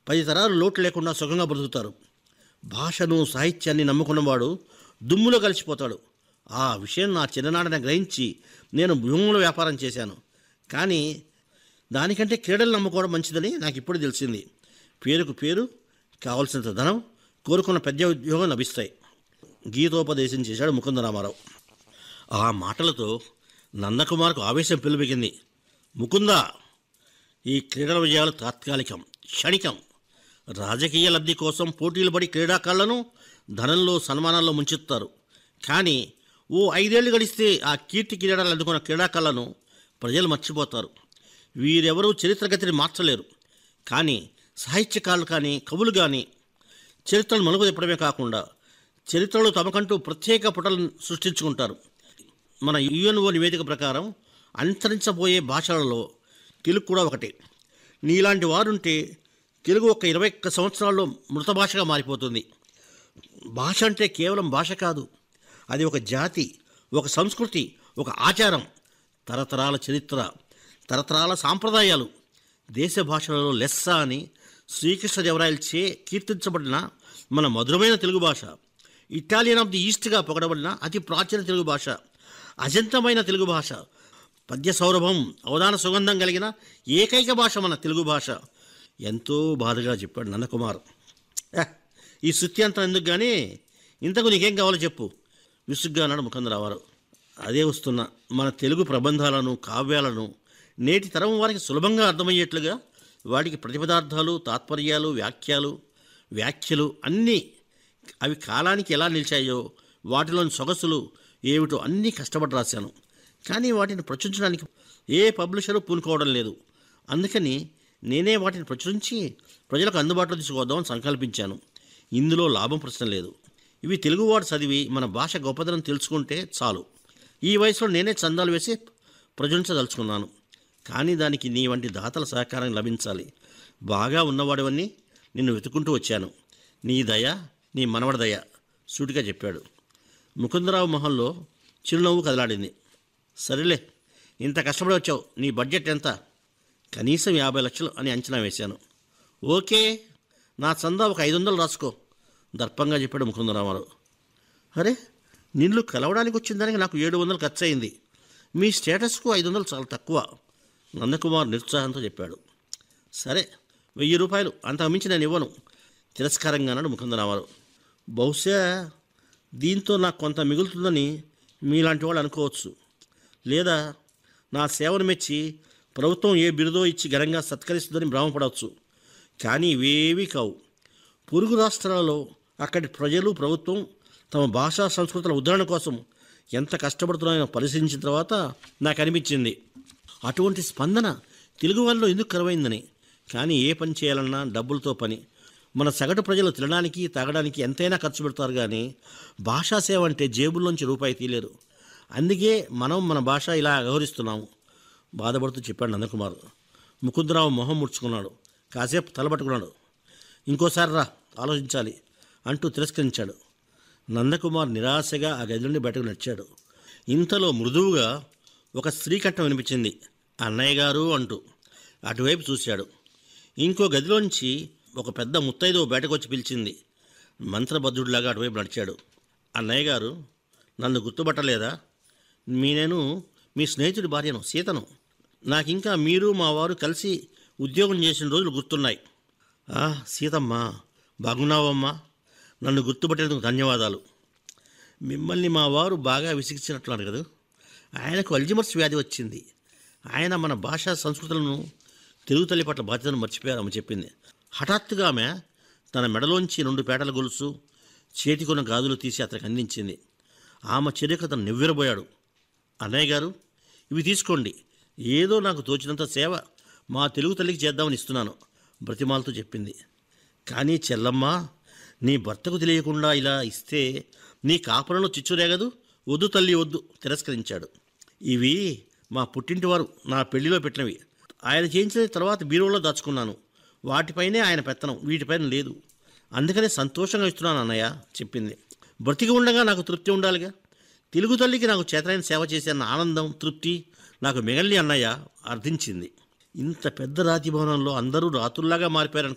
పది తరాలు లోటు లేకుండా సుఖంగా బ్రతుకుతారు భాషను సాహిత్యాన్ని నమ్ముకున్నవాడు దుమ్ములో కలిసిపోతాడు ఆ విషయం నా చిన్ననాడన గ్రహించి నేను భూముల వ్యాపారం చేశాను కానీ దానికంటే క్రీడలు నమ్ముకోవడం మంచిదని నాకు ఇప్పుడు తెలిసింది పేరుకు పేరు కావలసినంత ధనం కోరుకున్న పెద్ద ఉద్యోగం లభిస్తాయి గీతోపదేశం చేశాడు ముకుందరామారావు ఆ మాటలతో నందకుమార్కు ఆవేశం పెళ్ళిపెక్కింది ముకుందా ఈ క్రీడల విజయాలు తాత్కాలికం క్షణికం రాజకీయ లబ్ధి కోసం పోటీలు పడి క్రీడాకారులను ధనంలో సన్మానాల్లో ముంచెత్తారు కానీ ఓ ఐదేళ్లు గడిస్తే ఆ కీర్తి క్రీడలు అందుకున్న క్రీడాకారులను ప్రజలు మర్చిపోతారు వీరెవరూ చరిత్రగతిని మార్చలేరు కానీ సాహిత్యకారులు కానీ కవులు కానీ చరిత్రను మలుపు తిప్పడమే కాకుండా చరిత్రలో తమకంటూ ప్రత్యేక పుటలను సృష్టించుకుంటారు మన యుఎన్ఓ నివేదిక ప్రకారం అంతరించబోయే భాషలలో తెలుగు కూడా ఒకటి నీలాంటి వారుంటే తెలుగు ఒక ఇరవై ఒక్క సంవత్సరాల్లో మృత భాషగా మారిపోతుంది భాష అంటే కేవలం భాష కాదు అది ఒక జాతి ఒక సంస్కృతి ఒక ఆచారం తరతరాల చరిత్ర తరతరాల సాంప్రదాయాలు దేశ భాషలలో లెస్స అని శ్రీకృష్ణదేవరాయలచే కీర్తించబడిన మన మధురమైన తెలుగు భాష ఇటాలియన్ ఆఫ్ ది ఈస్ట్గా పొగడబడిన అతి ప్రాచీన తెలుగు భాష అజంతమైన తెలుగు భాష పద్య సౌరభం అవధాన సుగంధం కలిగిన ఏకైక భాష మన తెలుగు భాష ఎంతో బాధగా చెప్పాడు నందకుమార్ "ఏ, ఈ శృతి అంతా ఎందుకు కానీ ఇంతకు నీకేం కావాలో చెప్పు విసుగ్గా అన్నాడు ముఖందరావారు అదే వస్తున్న మన తెలుగు ప్రబంధాలను కావ్యాలను నేటి తరం వారికి సులభంగా అర్థమయ్యేట్లుగా వాటికి ప్రతిపదార్థాలు తాత్పర్యాలు వ్యాఖ్యలు వ్యాఖ్యలు అన్నీ అవి కాలానికి ఎలా నిలిచాయో వాటిలోని సొగసులు ఏమిటో అన్నీ కష్టపడి రాశాను కానీ వాటిని ప్రచురించడానికి ఏ పబ్లిషరు పూనుకోవడం లేదు అందుకని నేనే వాటిని ప్రచురించి ప్రజలకు అందుబాటులో తీసుకువద్దామని సంకల్పించాను ఇందులో లాభం ప్రశ్న లేదు ఇవి తెలుగువాడు చదివి మన భాష గొప్పదనం తెలుసుకుంటే చాలు ఈ వయసులో నేనే చందాలు వేసి ప్రచురించదలుచుకున్నాను కానీ దానికి నీ వంటి దాతల సహకారం లభించాలి బాగా ఉన్నవాడివన్నీ నిన్ను వెతుకుంటూ వచ్చాను నీ దయ నీ మనవడి దయ సూటిగా చెప్పాడు ముకుందరావు మొహంలో చిరునవ్వు కదలాడింది సరేలే ఇంత కష్టపడి వచ్చావు నీ బడ్జెట్ ఎంత కనీసం యాభై లక్షలు అని అంచనా వేశాను ఓకే నా చందా ఒక ఐదు వందలు రాసుకో దర్పంగా చెప్పాడు ముకుందరామారావు అరే నిన్ను కలవడానికి వచ్చిన దానికి నాకు ఏడు వందలు ఖర్చు అయింది మీ స్టేటస్కు ఐదు వందలు చాలా తక్కువ నందకుమార్ నిరుత్సాహంతో చెప్పాడు సరే వెయ్యి రూపాయలు అంతకు మించి నేను ఇవ్వను తిరస్కారంగా అన్నాడు ముకుందరామారావు బహుశా దీంతో నాకు కొంత మిగులుతుందని మీలాంటి వాళ్ళు అనుకోవచ్చు లేదా నా సేవను మెచ్చి ప్రభుత్వం ఏ బిరుదో ఇచ్చి ఘనంగా సత్కరిస్తుందని భ్రమపడవచ్చు కానీ ఇవేవీ కావు పొరుగు రాష్ట్రాలలో అక్కడి ప్రజలు ప్రభుత్వం తమ భాషా సంస్కృతుల ఉద్ధరణ కోసం ఎంత కష్టపడుతున్నాయో పరిశీలించిన తర్వాత నాకు అనిపించింది అటువంటి స్పందన తెలుగు వాళ్ళలో ఎందుకు కరువైందని కానీ ఏ పని చేయాలన్నా డబ్బులతో పని మన సగటు ప్రజలు తినడానికి తాగడానికి ఎంతైనా ఖర్చు పెడతారు కానీ భాషా సేవ అంటే జేబుల్లోంచి రూపాయి తీయలేరు అందుకే మనం మన భాష ఇలా వ్యవహరిస్తున్నాము బాధపడుతూ చెప్పాడు నందకుమార్ ముకుందరావు మొహం ముడుచుకున్నాడు కాసేపు తలపట్టుకున్నాడు ఇంకోసారి రా ఆలోచించాలి అంటూ తిరస్కరించాడు నందకుమార్ నిరాశగా ఆ గది నుండి బయటకు నడిచాడు ఇంతలో మృదువుగా ఒక స్త్రీ కంఠం వినిపించింది అన్నయ్య గారు అంటూ అటువైపు చూశాడు ఇంకో గదిలోంచి ఒక పెద్ద ముత్తైదో బయటకు వచ్చి పిలిచింది మంత్రబద్ధుడిలాగా అటువైపు నడిచాడు అన్నయ్య గారు నన్ను గుర్తుపట్టలేదా మీ నేను మీ స్నేహితుడి భార్యను సీతను నాకింకా మీరు మా వారు కలిసి ఉద్యోగం చేసిన రోజులు గుర్తున్నాయి ఆ సీతమ్మా బాగున్నావమ్మా నన్ను గుర్తుపట్టేందుకు ధన్యవాదాలు మిమ్మల్ని మా వారు బాగా విసిగించినట్లున్నారు కదా ఆయనకు అల్జిమర్స్ వ్యాధి వచ్చింది ఆయన మన భాషా సంస్కృతులను తెలుగు తల్లి పట్ల బాధ్యతను మర్చిపోయారని చెప్పింది హఠాత్తుగా ఆమె తన మెడలోంచి రెండు పేటల గొలుసు చేతికున్న గాజులు తీసి అతనికి అందించింది ఆమె చర్యకు అతను నివ్వెరబోయాడు అన్నయ్య గారు ఇవి తీసుకోండి ఏదో నాకు తోచినంత సేవ మా తెలుగు తల్లికి చేద్దామని ఇస్తున్నాను బ్రతిమాలతో చెప్పింది కానీ చెల్లమ్మ నీ భర్తకు తెలియకుండా ఇలా ఇస్తే నీ కాపురంలో చిచ్చురేగదు వద్దు తల్లి వద్దు తిరస్కరించాడు ఇవి మా పుట్టింటి వారు నా పెళ్లిలో పెట్టినవి ఆయన చేయించిన తర్వాత బీరువాలో దాచుకున్నాను వాటిపైనే ఆయన పెత్తనం వీటిపైన లేదు అందుకనే సంతోషంగా ఇస్తున్నాను అన్నయ్య చెప్పింది బ్రతికి ఉండగా నాకు తృప్తి ఉండాలిగా తెలుగు తల్లికి నాకు చేతనైన సేవ చేసే ఆనందం తృప్తి నాకు మిగల్ని అన్నయ్య అర్థించింది ఇంత పెద్ద రాతి భవనంలో అందరూ రాతుల్లాగా మారిపోయారని